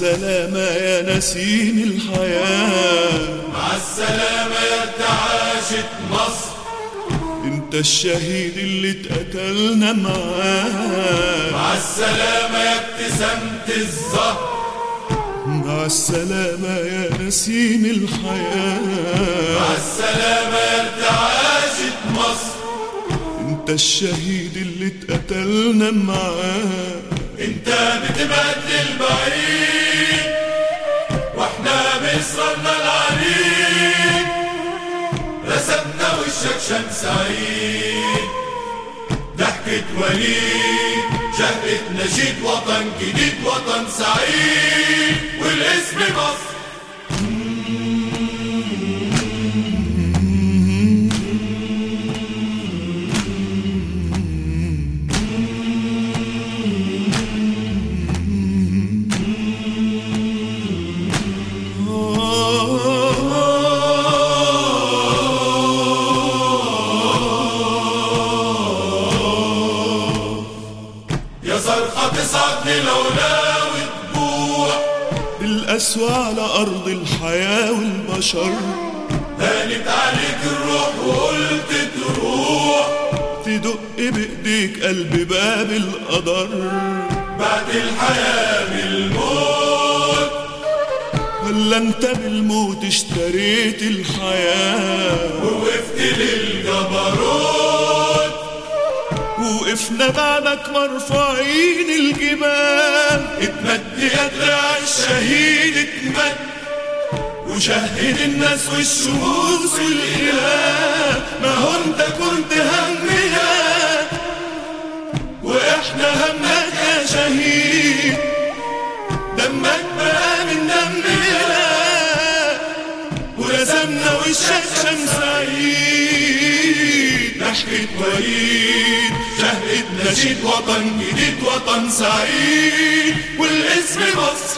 السلامة يا نسيم الحياة مع السلامة يا ارتعاشت مصر انت الشهيد اللي اتقتلنا معاه مع السلامة يا ابتسامة الزهر مع السلامة يا نسيم الحياة مع السلامة يا ارتعاشت مصر انت الشهيد اللي اتقتلنا معاه انت بتبعد للبعيد واحنا بإصرارنا العنيد رسمنا وشك شمس عيد ضحكة وليد شهقة نشيد وطن جديد وطن سعيد والاسم مصر يا صرخة تصعد للعلا وتبوح بالأسوى على أرض الحياة والبشر هانت عليك الروح وقلت تروح تدق بإيديك قلب باب القدر بعد الحياة بالموت ولا انت بالموت اشتريت الحياة ووقفت للجبروت وقفنا بعدك مرفوعين الجبال اتمد يا دراع الشهيد اتمد وشهد الناس والشموس والإله ما هو انت كنت همنا واحنا همك يا شهيد دمك بقى من دمنا ورسمنا وشك شمس عيد ضحكة وليد شهقة نشيد وطن جديد وطن سعيد والاسم مصر